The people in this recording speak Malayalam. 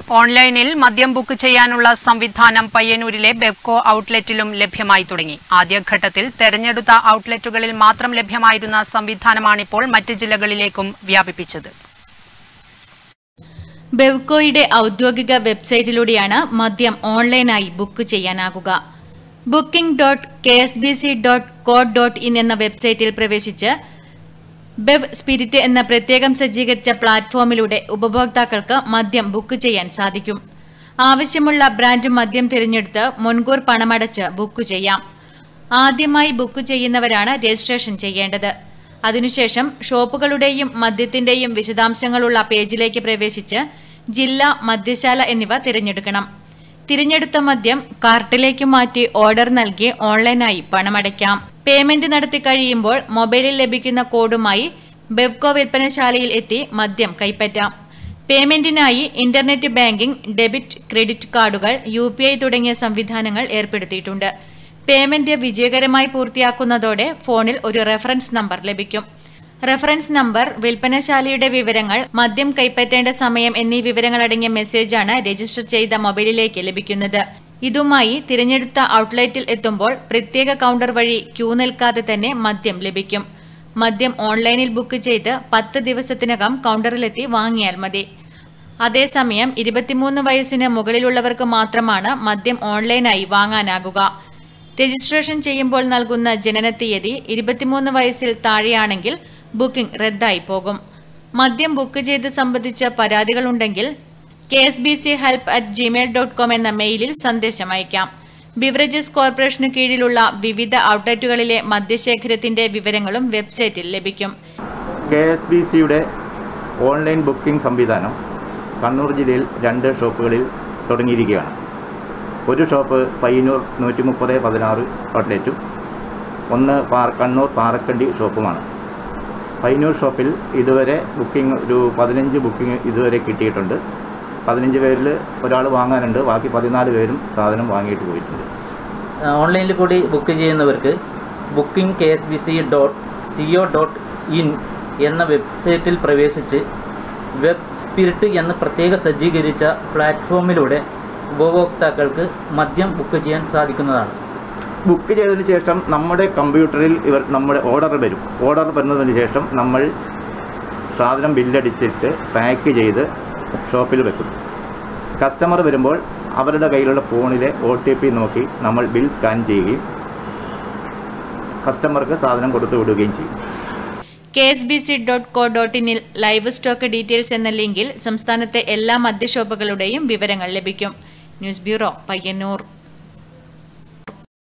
ഓൺലൈനിൽ മദ്യം ബുക്ക് ചെയ്യാനുള്ള സംവിധാനം പയ്യന്നൂരിലെ ബെബ്കോ ഔട്ട്ലെറ്റിലും ലഭ്യമായി തുടങ്ങി ആദ്യഘട്ടത്തിൽ തെരഞ്ഞെടുത്ത ഔട്ട്ലെറ്റുകളിൽ മാത്രം ലഭ്യമായിരുന്ന സംവിധാനമാണിപ്പോൾ മറ്റ് ജില്ലകളിലേക്കും വ്യാപിപ്പിച്ചത് ബെവ്കോയുടെ ഔദ്യോഗിക വെബ്സൈറ്റിലൂടെയാണ് മദ്യം ഓൺലൈനായി ബുക്ക് ചെയ്യാനാകുക booking dot K S B C dot co dot in എന്ന വെബ്സൈറ്റിൽ പ്രവേശിച്ച് ബെവ് സ്പിരിറ്റ് എന്ന പ്രത്യേകം സജ്ജീകരിച്ച പ്ലാറ്റ്ഫോമിലൂടെ ഉപഭോക്താക്കൾക്ക് മദ്യം ബുക്ക് ചെയ്യാൻ സാധിക്കും ആവശ്യമുള്ള ബ്രാൻഡ് മദ്യം തിരഞ്ഞെടുത്ത് മുൻകൂർ പണമടച്ച് ബുക്ക് ചെയ്യാം ആദ്യമായി ബുക്ക് ചെയ്യുന്നവരാണ് രജിസ്ട്രേഷൻ ചെയ്യേണ്ടത് അതിനുശേഷം ഷോപ്പുകളുടെയും മദ്യത്തിന്റെയും വിശദാംശങ്ങളുള്ള പേജിലേക്ക് പ്രവേശിച്ച് ജില്ല മദ്യശാല എന്നിവ തിരഞ്ഞെടുക്കണം തിരഞ്ഞെടുത്ത മദ്യം കാർട്ടിലേക്ക് മാറ്റി ഓർഡർ നൽകി ഓൺലൈനായി പണമടയ്ക്കാം പേയ്മെന്റ് നടത്തി കഴിയുമ്പോൾ മൊബൈലിൽ ലഭിക്കുന്ന കോഡുമായി ബെവ്കോ വിൽപ്പനശാലയിൽ എത്തി മദ്യം കൈപ്പറ്റാം പേയ്മെന്റിനായി ഇന്റർനെറ്റ് ബാങ്കിംഗ് ഡെബിറ്റ് ക്രെഡിറ്റ് കാർഡുകൾ യു തുടങ്ങിയ സംവിധാനങ്ങൾ ഏർപ്പെടുത്തിയിട്ടുണ്ട് പേയ്മെന്റ് വിജയകരമായി പൂർത്തിയാക്കുന്നതോടെ ഫോണിൽ ഒരു റെഫറൻസ് നമ്പർ ലഭിക്കും റെഫറൻസ് നമ്പർ വിൽപ്പനശാലയുടെ വിവരങ്ങൾ മദ്യം കൈപ്പറ്റേണ്ട സമയം എന്നീ വിവരങ്ങൾ അടങ്ങിയ മെസ്സേജാണ് രജിസ്റ്റർ ചെയ്ത മൊബൈലിലേക്ക് ലഭിക്കുന്നത് ഇതുമായി തിരഞ്ഞെടുത്ത ഔട്ട്ലെറ്റിൽ എത്തുമ്പോൾ പ്രത്യേക കൗണ്ടർ വഴി ക്യൂ നിൽക്കാതെ തന്നെ മദ്യം ലഭിക്കും മദ്യം ഓൺലൈനിൽ ബുക്ക് ചെയ്ത് പത്ത് ദിവസത്തിനകം കൗണ്ടറിലെത്തി വാങ്ങിയാൽ മതി അതേസമയം ഇരുപത്തിമൂന്ന് വയസ്സിന് മുകളിലുള്ളവർക്ക് മാത്രമാണ് മദ്യം ഓൺലൈനായി വാങ്ങാനാകുക രജിസ്ട്രേഷൻ ചെയ്യുമ്പോൾ നൽകുന്ന ജനനത്തീയതി ഇരുപത്തിമൂന്ന് വയസ്സിൽ താഴെയാണെങ്കിൽ ബുക്കിംഗ് റദ്ദായി പോകും മദ്യം ബുക്ക് ചെയ്ത് സംബന്ധിച്ച പരാതികളുണ്ടെങ്കിൽ K S B C help at gmail dot com എന്ന മെയിലിൽ സന്ദേശം അയക്കാം ബിവറേജസ് കോർപ്പറേഷന് കീഴിലുള്ള വിവിധ ഔട്ട്ലെറ്റുകളിലെ മദ്യശേഖരത്തിന്റെ വിവരങ്ങളും വെബ്സൈറ്റിൽ ലഭിക്കും കെ എസ് ബി സിയുടെ ഓൺലൈൻ ബുക്കിംഗ് സംവിധാനം കണ്ണൂർ ജില്ലയിൽ രണ്ട് ഷോപ്പുകളിൽ തുടങ്ങിയിരിക്കുകയാണ് ഒരു ഷോപ്പ് പയ്യന്നൂർ നൂറ്റി മുപ്പത് പതിനാറ് ഔട്ട്ലെറ്റും ഒന്ന് പാർ കണ്ണൂർ പാറക്കണ്ടി ഷോപ്പുമാണ് പയ്യന്നൂർ ഷോപ്പിൽ ഇതുവരെ ബുക്കിംഗ് ഒരു പതിനഞ്ച് ബുക്കിംഗ് ഇതുവരെ കിട്ടിയിട്ടുണ്ട് പതിനഞ്ച് പേരിൽ ഒരാൾ വാങ്ങാനുണ്ട് ബാക്കി പതിനാല് പേരും സാധനം വാങ്ങിയിട്ട് പോയിട്ടുണ്ട് ഓൺലൈനിൽ കൂടി ബുക്ക് ചെയ്യുന്നവർക്ക് booking K S B C dot C O dot in എന്ന വെബ്സൈറ്റിൽ പ്രവേശിച്ച് വെബ് സ്പിരിറ്റ് എന്ന പ്രത്യേക സജ്ജീകരിച്ച പ്ലാറ്റ്ഫോമിലൂടെ ഉപഭോക്താക്കൾക്ക് മദ്യം ബുക്ക് ചെയ്യാൻ സാധിക്കുന്നതാണ് ബുക്ക് ചെയ്തതിന് ശേഷം നമ്മുടെ കമ്പ്യൂട്ടറിൽ ഇവർ നമ്മുടെ ഓർഡർ വരും ഓർഡർ വരുന്നതിന് ശേഷം നമ്മൾ സാധനം ബില്ലടിച്ചിട്ട് പാക്ക് ചെയ്ത് ഷോപ്പിൽ വെക്കും കസ്റ്റമർ വരുമ്പോൾ അവരുടെ കയ്യിലുള്ള ഫോണിലെ ഒ ടി പി നോക്കി നമ്മൾ ബിൽ സ്കാൻ ചെയ്യുകയും കസ്റ്റമർക്ക് സാധനം കൊടുത്തു വിടുകയും ചെയ്യും K S B C dot co dot ഇനിൽ ലൈവ് സ്റ്റോക്ക് ഡീറ്റെയിൽസ് എന്ന ലിങ്കിൽ സംസ്ഥാനത്തെ എല്ലാ മദ്യഷോപ്പുകളുടെയും വിവരങ്ങൾ ലഭിക്കും ന്യൂസ് ബ്യൂറോ പയ്യന്നൂർ